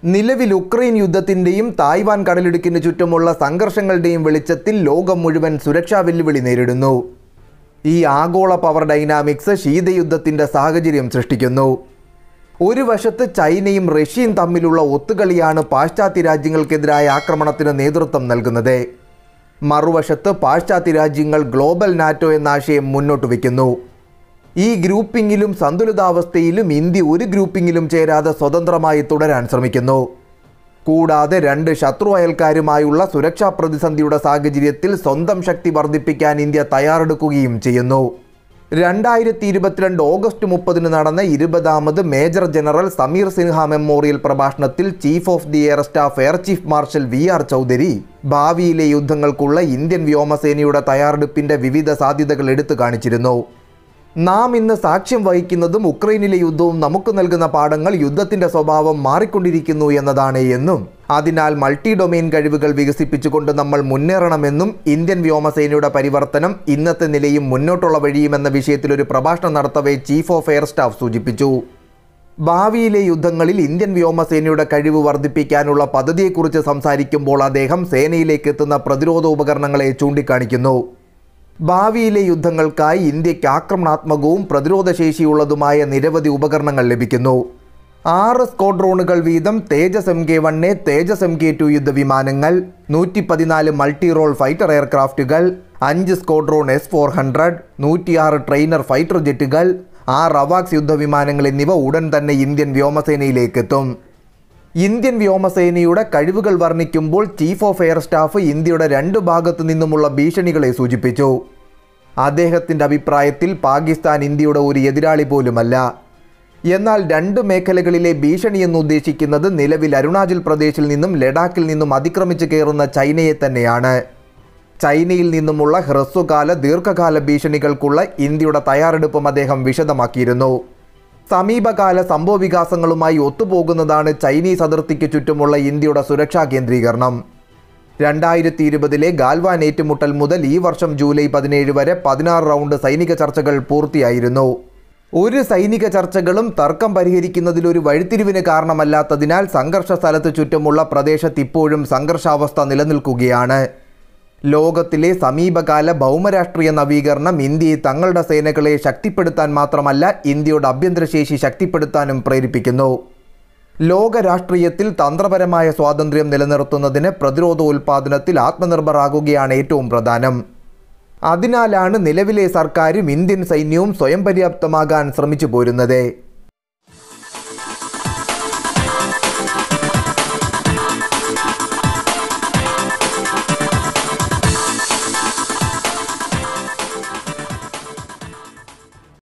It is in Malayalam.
നിലവിൽ ഉക്രൈൻ യുദ്ധത്തിൻ്റെയും തായ്വാൻ കടലിടുക്കിന് ചുറ്റുമുള്ള സംഘർഷങ്ങളുടെയും വെളിച്ചത്തിൽ ലോകം മുഴുവൻ സുരക്ഷാ വെല്ലുവിളി നേരിടുന്നു ഈ ആഗോള പവർ ഡൈനാമിക്സ് ശീതയുദ്ധത്തിൻ്റെ സാഹചര്യം സൃഷ്ടിക്കുന്നു ഒരു വശത്ത് ചൈനയും റഷ്യയും തമ്മിലുള്ള ഒത്തുകളിയാണ് പാശ്ചാത്യ രാജ്യങ്ങൾക്കെതിരായ ആക്രമണത്തിന് നേതൃത്വം നൽകുന്നത് മറുവശത്ത് പാശ്ചാത്യ രാജ്യങ്ങൾ ഗ്ലോബൽ നാറ്റോ എന്ന ആശയം മുന്നോട്ട് വയ്ക്കുന്നു ഈ ഗ്രൂപ്പിങ്ങിലും സന്തുലിതാവസ്ഥയിലും ഇന്ത്യ ഒരു ഗ്രൂപ്പിങ്ങിലും ചേരാതെ സ്വതന്ത്രമായി തുടരാൻ ശ്രമിക്കുന്നു കൂടാതെ രണ്ട് ശത്രു അയൽക്കാരുമായുള്ള സുരക്ഷാ പ്രതിസന്ധിയുടെ സാഹചര്യത്തിൽ സ്വന്തം ശക്തി വർദ്ധിപ്പിക്കാൻ ഇന്ത്യ തയ്യാറെടുക്കുകയും ചെയ്യുന്നു രണ്ടായിരത്തി ഇരുപത്തിരണ്ട് ഓഗസ്റ്റ് മുപ്പതിന് നടന്ന ഇരുപതാമത് major general Sameer Sinha memorial പ്രഭാഷണത്തിൽ chief of the air staff air chief marshal V R Chaudhari ഭാവിയിലെ യുദ്ധങ്ങൾക്കുള്ള ഇന്ത്യൻ വ്യോമസേനയുടെ തയ്യാറെടുപ്പിന്റെ വിവിധ സാധ്യതകൾ എടുത്തു കാണിച്ചിരുന്നു നാം ഇന്ന് സാക്ഷ്യം വഹിക്കുന്നതും ഉക്രൈനിലെ യുദ്ധവും നമുക്ക് നൽകുന്ന പാഠങ്ങൾ യുദ്ധത്തിന്റെ സ്വഭാവം മാറിക്കൊണ്ടിരിക്കുന്നു എന്നതാണ് എന്നും അതിനാൽ മൾട്ടി ഡൊമെയിൻ കഴിവുകൾ വികസിപ്പിച്ചുകൊണ്ട് നമ്മൾ മുന്നേറണമെന്നും ഇന്ത്യൻ വ്യോമസേനയുടെ പരിവർത്തനം ഇന്നത്തെ നിലയും മുന്നോട്ടുള്ള വഴിയും എന്ന വിഷയത്തിൽ ഒരു പ്രഭാഷണം നടത്തവേ ചീഫ് ഓഫ് എയർ സ്റ്റാഫ് സൂചിപ്പിച്ചു ഭാവിയിലെ യുദ്ധങ്ങളിൽ ഇന്ത്യൻ വ്യോമസേനയുടെ കഴിവ് വർദ്ധിപ്പിക്കാനുള്ള പദ്ധതിയെക്കുറിച്ച് സംസാരിക്കുമ്പോൾ അദ്ദേഹം സേനയിലേക്ക് എത്തുന്ന പ്രതിരോധ ഉപകരണങ്ങളെ ചൂണ്ടിക്കാണിക്കുന്നു ഭാവിയിലെ യുദ്ധങ്ങൾക്കായി ഇന്ത്യക്ക് ആക്രമണാത്മകവും പ്രതിരോധശേഷിയുള്ളതുമായ നിരവധി ഉപകരണങ്ങൾ ലഭിക്കുന്നു ആറ് സ്ക്വാഡ്രോണുകൾ വീതം Tejas M K one A Tejas M K two യുദ്ധവിമാനങ്ങൾ നൂറ്റി പതിനാല് മൾട്ടി റോൾ ഫൈറ്റർ എയർക്രാഫ്റ്റുകൾ അഞ്ച് സ്ക്വാഡ്രോൺ എസ് ഫോർ ഹൺഡ്രഡ് നൂറ്റിയാറ് ട്രെയിനർ ഫൈറ്റർ ജെറ്റുകൾ ആറ് അവാക്സ് യുദ്ധവിമാനങ്ങൾ എന്നിവ ഉടൻ തന്നെ ഇന്ത്യൻ വ്യോമസേനയിലേക്ക് എത്തും ഇന്ത്യൻ വ്യോമസേനയുടെ കഴിവുകൾ വർണ്ണിക്കുമ്പോൾ ചീഫ് ഓഫ് എയർ സ്റ്റാഫ് ഇന്ത്യയുടെ രണ്ട് ഭാഗത്തു നിന്നുമുള്ള ഭീഷണികളെ സൂചിപ്പിച്ചു അദ്ദേഹത്തിൻ്റെ അഭിപ്രായത്തിൽ പാകിസ്ഥാൻ ഇന്ത്യയുടെ ഒരു എതിരാളി പോലുമല്ല എന്നാൽ രണ്ട് മേഖലകളിലെ ഭീഷണി എന്ന് ഉദ്ദേശിക്കുന്നത് നിലവിൽ അരുണാചൽ പ്രദേശിൽ നിന്നും ലഡാക്കിൽ നിന്നും അതിക്രമിച്ച് കയറുന്ന ചൈനയെ തന്നെയാണ് ചൈനയിൽ നിന്നുമുള്ള ഹ്രസ്വകാല ദീർഘകാല ഭീഷണികൾക്കുള്ള ഇന്ത്യയുടെ തയ്യാറെടുപ്പും അദ്ദേഹം വിശദമാക്കിയിരുന്നു സമീപകാല സംഭവവികാസങ്ങളുമായി ഒത്തുപോകുന്നതാണ് ചൈനീസ് അതിർത്തിക്ക് ചുറ്റുമുള്ള ഇന്ത്യയുടെ സുരക്ഷാ കേന്ദ്രീകരണം രണ്ടായിരത്തി ഇരുപതിലെ ഗാൽവാൻ ഏറ്റുമുട്ടൽ മുതൽ ഈ വർഷം ജൂലൈ പതിനേഴ് വരെ പതിനാറ് റൗണ്ട് സൈനിക ചർച്ചകൾ പൂർത്തിയായിരുന്നു ഒരു സൈനിക ചർച്ചകളും തർക്കം പരിഹരിക്കുന്നതിൽ ഒരു വഴിത്തിരിവിന് കാരണമല്ലാത്തതിനാൽ സംഘർഷ സ്ഥലത്ത് ചുറ്റുമുള്ള പ്രദേശത്ത് ഇപ്പോഴും സംഘർഷാവസ്ഥ നിലനിൽക്കുകയാണ് ലോകത്തിലെ സമീപകാല ഭൗമരാഷ്ട്രീയ നവീകരണം ഇന്ത്യയെ തങ്ങളുടെ സേനകളെ ശക്തിപ്പെടുത്താൻ മാത്രമല്ല ഇന്ത്യയുടെ ആഭ്യന്തരശേഷി ശക്തിപ്പെടുത്താനും പ്രേരിപ്പിക്കുന്നു ലോക രാഷ്ട്രീയത്തിൽ തന്ത്രപരമായ സ്വാതന്ത്ര്യം നിലനിർത്തുന്നതിന് പ്രതിരോധ ഉൽപാദനത്തിൽ ആത്മനിർഭറാകുകയാണ് ഏറ്റവും പ്രധാനം അതിനാലാണ് നിലവിലെ സർക്കാരും ഇന്ത്യൻ സൈന്യവും സ്വയം പര്യാപ്തമാകാൻ ശ്രമിച്ചു പോരുന്നത്